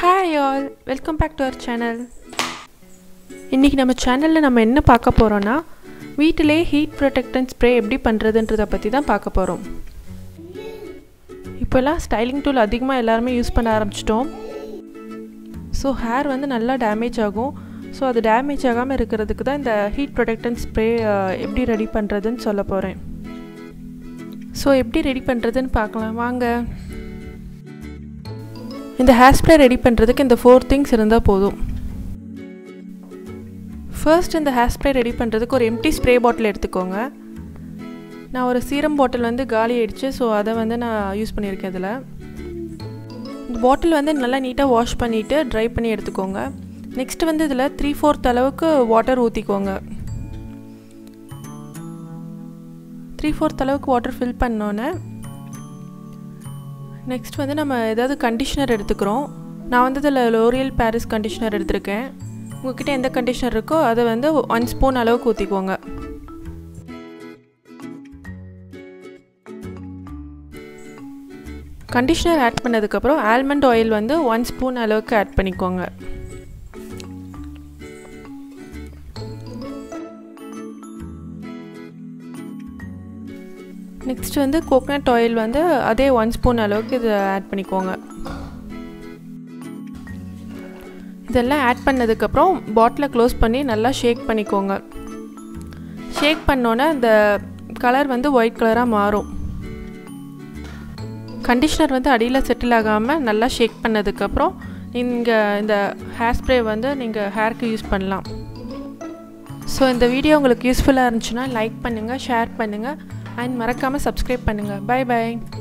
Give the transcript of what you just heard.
hi all welcome back to our channel இன்றைக்கி நம்ம சேனலில் நம்ம என்ன பார்க்க போகிறோன்னா வீட்டிலே ஹீட் ப்ரொடெக்டன்ட் ஸ்ப்ரே எப்படி பண்ணுறதுன்றதை பற்றி தான் பார்க்க போகிறோம் இப்போல்லாம் ஸ்டைலிங் டூல் அதிகமாக எல்லாருமே யூஸ் பண்ண ஆரம்பிச்சிட்டோம் ஸோ ஹேர் வந்து நல்லா டேமேஜ் ஆகும் ஸோ அது டேமேஜ் ஆகாமல் இருக்கிறதுக்கு தான் இந்த ஹீட் ப்ரொடெக்டன்ட் ஸ்ப்ரே எப்படி ரெடி பண்ணுறதுன்னு சொல்ல போகிறேன் ஸோ எப்படி ரெடி பண்ணுறதுன்னு பார்க்கலாம் வாங்க இந்த ஹேர் ஸ்ப்ரே ரெடி பண்ணுறதுக்கு இந்த ஃபோர் திங்ஸ் இருந்தால் போதும் ஃபர்ஸ்ட் இந்த ஹேர் ஸ்ப்ரே ரெடி பண்ணுறதுக்கு ஒரு எம்டி ஸ்ப்ரே பாட்டில் எடுத்துக்கோங்க நான் ஒரு சீரம் பாட்டில் வந்து காலி ஆயிடுச்சு ஸோ அதை வந்து நான் யூஸ் பண்ணியிருக்கேன் இதில் இந்த பாட்டில் வந்து நல்லா நீட்டாக வாஷ் பண்ணிவிட்டு ட்ரை பண்ணி எடுத்துக்கோங்க நெக்ஸ்ட் வந்து இதில் த்ரீ ஃபோர்த் அளவுக்கு வாட்டர் ஊற்றிக்கோங்க த்ரீ ஃபோர்த் அளவுக்கு வாட்டர் ஃபில் பண்ணோன்னே நெக்ஸ்ட் வந்து நம்ம ஏதாவது கண்டிஷ்னர் எடுத்துக்கிறோம் நான் வந்து இதில் லோரியல் பாரிஸ் கண்டிஷ்னர் எடுத்திருக்கேன் உங்ககிட்ட எந்த கண்டிஷ்னர் இருக்கோ அதை வந்து ஒன் ஸ்பூன் அளவுக்கு ஊற்றிக்கோங்க கண்டிஷ்னர் ஆட் பண்ணதுக்கப்புறம் ஆல்மண்ட் ஆயில் வந்து ஒன் ஸ்பூன் அளவுக்கு ஆட் பண்ணிக்கோங்க நெக்ஸ்ட் வந்து கோகனட் ஆயில் வந்து அதே ஒன் ஸ்பூன் அளவுக்கு இதை ஆட் பண்ணிக்கோங்க இதெல்லாம் ஆட் பண்ணதுக்கப்புறம் பாட்டிலை க்ளோஸ் பண்ணி நல்லா ஷேக் பண்ணிக்கோங்க ஷேக் பண்ணோன்னே அந்த கலர் வந்து ஒயிட் கலராக மாறும் கண்டிஷ்னர் வந்து அடியில் செட்டில் ஆகாமல் நல்லா ஷேக் பண்ணதுக்கப்புறம் நீங்கள் இந்த ஹேர் ஸ்ப்ரே வந்து நீங்கள் ஹேருக்கு யூஸ் பண்ணலாம் ஸோ இந்த வீடியோ உங்களுக்கு யூஸ்ஃபுல்லாக இருந்துச்சுன்னா லைக் பண்ணுங்கள் ஷேர் பண்ணுங்கள் அண்ட் மறக்காமல் சப்ஸ்கிரைப் பண்ணுங்கள் பை பை